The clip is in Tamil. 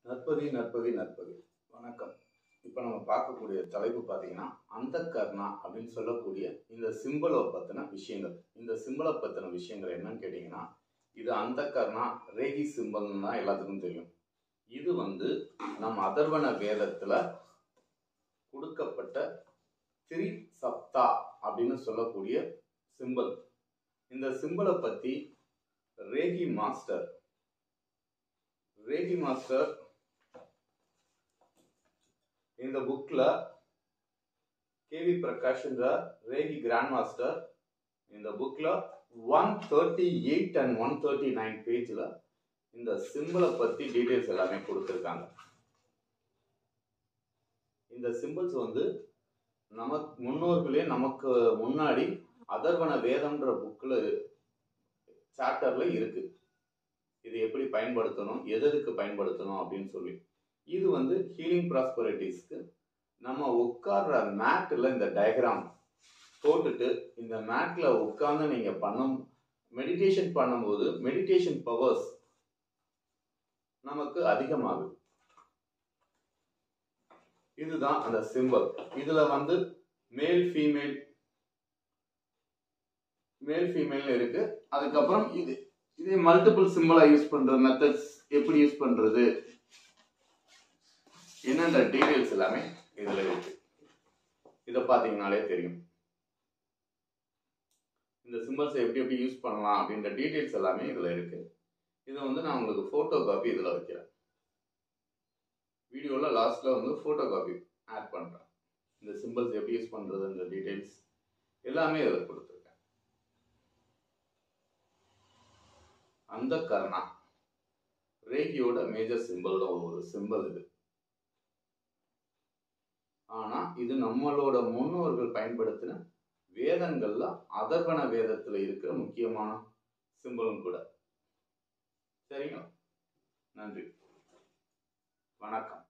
நற்பவி நற்பவி நற்பவி வணக்கம் இப்போ நம்ம பார்க்கக்கூடிய தலைப்பு பார்த்தீங்கன்னா அந்த கர்ணா அப்படின்னு சொல்லக்கூடிய இந்த சிம்பிளை பற்றின விஷயங்கள் இந்த சிம்பிளை பற்றின விஷயங்கள் என்னன்னு கேட்டிங்கன்னா இது அந்த கர்ணா ரேகி சிம்பிள்னு தான் எல்லாத்துக்கும் தெரியும் இது வந்து நம்ம அதர்வன வேதத்தில் கொடுக்கப்பட்ட திரி சப்தா அப்படின்னு சொல்லக்கூடிய சிம்பிள் இந்த சிம்பிளை பற்றி ரேகி மாஸ்டர் ரேகி மாஸ்டர் இந்த புக்கில் கேவி பிரகாஷ்ன்ற ரேகி கிராண்ட் மாஸ்டர் இந்த புக்கில் one thirty eight and one thirty nine பேஜில் இந்த சிம்பிளை பற்றி டீட்டெயில்ஸ் எல்லாமே கொடுத்துருக்காங்க இந்த சிம்பிள்ஸ் வந்து நமக்கு முன்னோர்களே நமக்கு முன்னாடி அதர்வன வேதம்ன்ற புக்கில் சாப்டரில் இருக்குது இது எப்படி பயன்படுத்தணும் எது எதுக்கு பயன்படுத்தணும் அப்படின்னு சொல்லி இது வந்து ஹீலிங் ப்ராஸ்பரிட்டிஸ்க்கு நம்ம உட்கார்ற மேட்டில் இந்த டயக்ராம் போட்டுட்டு இந்த மேட்டில் உட்கார்ந்து நீங்கள் பண்ணும் மெடிடேஷன் பண்ணும்போது மெடிடேஷன் பவர்ஸ் நமக்கு அதிகமாகுது இதுதான் அந்த சிம்பிள் இதில் வந்து மேல் ஃபீமேல் மேல் ஃபீமேல் இருக்கு அதுக்கப்புறம் இது இதே மல்டிபிள் சிம்பிளா யூஸ் பண்ற மெத்தட்ஸ் எப்படி யூஸ் பண்றது என்னென்ன டீடைல்ஸ் எல்லாமே இதுல இருக்கு இதை பார்த்தீங்கனாலே தெரியும் இந்த சிம்பிள்ஸை எப்படி எப்படி யூஸ் பண்ணலாம் அப்படின்ற டீடைல்ஸ் எல்லாமே இதுல இருக்கு இதை வந்து நான் உங்களுக்கு ஃபோட்டோ காப்பி இதில் வைக்கிறேன் வீடியோவில் லாஸ்ட்டில் வந்து ஃபோட்டோ காப்பி ஆட் பண்ணுறேன் இந்த சிம்பிள்ஸ் எப்படி யூஸ் பண்ணுறதுன்ற டீடைல்ஸ் எல்லாமே இதில் கொடுத்துருக்கேன் அந்த கர்ணா ரேகியோட மேஜர் சிம்பிள் ஒரு சிம்பிள் இது ஆனா இது நம்மளோட முன்னோர்கள் பயன்படுத்தின வேதங்கள்ல அதர்வன வேதத்துல இருக்கிற முக்கியமான சிம்பிளும் கூட சரிங்களா நன்றி வணக்கம்